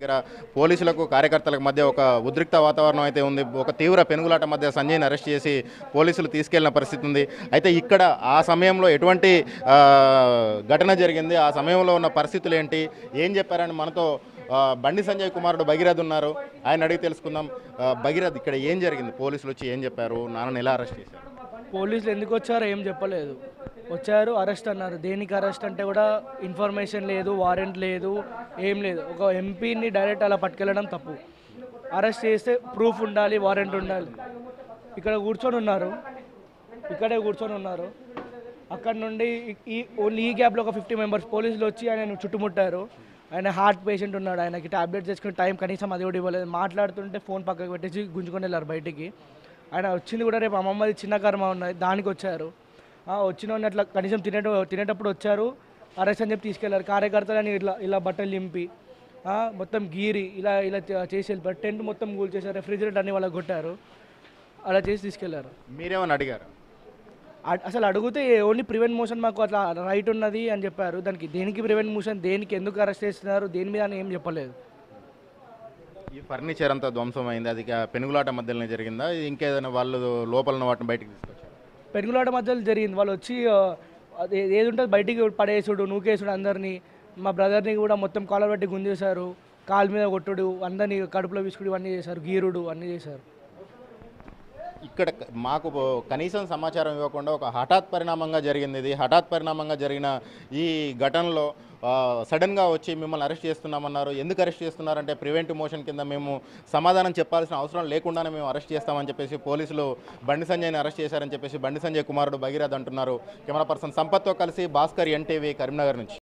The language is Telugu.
దగ్గర పోలీసులకు కార్యకర్తలకు మధ్య ఒక ఉద్రిక్త వాతావరణం అయితే ఉంది ఒక తీవ్ర పెనుగులాట మధ్య సంజయ్ని అరెస్ట్ చేసి పోలీసులు తీసుకెళ్లిన పరిస్థితి ఉంది అయితే ఇక్కడ ఆ సమయంలో ఎటువంటి ఆ, ఘటన జరిగింది ఆ సమయంలో ఉన్న పరిస్థితులు ఏంటి ఏం చెప్పారని మనతో ఆ, బండి సంజయ్ కుమారుడు భగీరథ్ ఉన్నారు ఆయన అడిగి తెలుసుకుందాం ఆ, భగీరథ్ ఇక్కడ ఏం జరిగింది పోలీసులు వచ్చి ఏం చెప్పారు నాన్నని ఎలా అరెస్ట్ చేశారు పోలీసులు ఎందుకు వచ్చారో ఏం చెప్పలేదు వచ్చారు అరెస్ట్ అన్నారు దేనికి అరెస్ట్ అంటే కూడా ఇన్ఫర్మేషన్ లేదు వారెంట్ లేదు ఏం లేదు ఒక ఎంపీని డైరెక్ట్ అలా పట్టుకెళ్ళడం తప్పు అరెస్ట్ చేస్తే ప్రూఫ్ ఉండాలి వారెంట్ ఉండాలి ఇక్కడ కూర్చొని ఉన్నారు ఇక్కడే కూర్చొని ఉన్నారు అక్కడ నుండి ఈ- ఈ ఓన్లీ ఈ గ్యాప్లో ఒక ఫిఫ్టీ మెంబర్స్ పోలీసులు వచ్చి ఆయన చుట్టుముట్టారు ఆయన హార్ట్ పేషెంట్ ఉన్నాడు ఆయనకి టాబ్లెట్ చేసుకునే టైం కనీసం అది కూడా ఇవ్వలేదు మాట్లాడుతుంటే ఫోన్ పక్కకు పెట్టేసి గుంజుకొని వెళ్ళారు బయటికి ఆయన వచ్చింది కూడా రేపు అమ్మమ్మది చిన్న కర్మ ఉన్నది దానికి వచ్చారు ఆ, వచ్చిన వాడిని అట్లా కనీసం తినేట తినేటప్పుడు వచ్చారు అరెస్ట్ అని చెప్పి తీసుకెళ్లారు కార్యకర్తలని ఇట్లా ఇలా బట్టలు నింపి ఆ, మొత్తం గీరి ఇలా ఇలా చే- చేసి వెళ్ళిపోయారు టెంట్ మొత్తం కూల్ చేశారు రెఫ్రిజిరేటర్ అన్ని వాళ్ళకి కొట్టారు అలా చేసి తీసుకెళ్లారు మీరేమని అడిగారు అ- అసలు అడిగితే ఓన్లీ ప్రివెంట్ మోషన్ మాకు అట్లా రైట్ ఉన్నది అని చెప్పారు దానికి దేనికి ప్రివెంట్ మోషన్ దేనికి ఎందుకు అరెస్ట్ చేస్తున్నారు దేని మీద అని ఏం చెప్పలేదు ఈ ఫర్నిచర్ అంతా ధ్వంసమైంది అది ఇక పెనుగులాట మధ్యలోనే జరిగిందా ఇది ఇంకేదైనా వాళ్ళు లోపల ఉన్న వాటిని బయటికి తీసుకొచ్చారు పెరుగులాట మధ్యలో జరిగింది వాళ్ళు వచ్చి ఆ, అది ఏది ఉంటుంది బయటికి పడేసుడు నూకేసుడు అందరినీ మా బ్రదర్ని కూడా మొత్తం కాలర్ పెట్టి గుంజేశారు కాలు మీద కొట్టుడు అందరినీ కడుపులో విసుకుడు ఇవన్నీ చేశారు గీరుడు అన్నీ చేశారు ఇక్కడ క- మాకు బో- కనీసం సమాచారం ఇవ్వకుండా ఒక హఠాత్ పరిణామంగా జరిగింది ఇది హఠాత్ పరిణామంగా జరిగిన ఈ ఘటనలో ఆ, సడన్గా వచ్చి మిమ్మల్ని అరెస్ట్ చేస్తున్నామన్నారు ఎందుకు అరెస్ట్ చేస్తున్నారంటే ప్రివెంటివ్ మోషన్ కింద మేము సమాధానం చెప్పాల్సిన అవసరం లేకుండానే మేము అరెస్ట్ చేస్తామని చెప్పేసి పోలీసులు బండి సంజయ్ని అరెస్ట్ చేశారని చెప్పేసి బండి సంజయ్ కుమారుడు భగీరథ్ అంటున్నారు కెమెరా పర్సన్ సంపత్తో కలిసి భాస్కర్ ఎన్టీవీ కరీంనగర్ నుంచి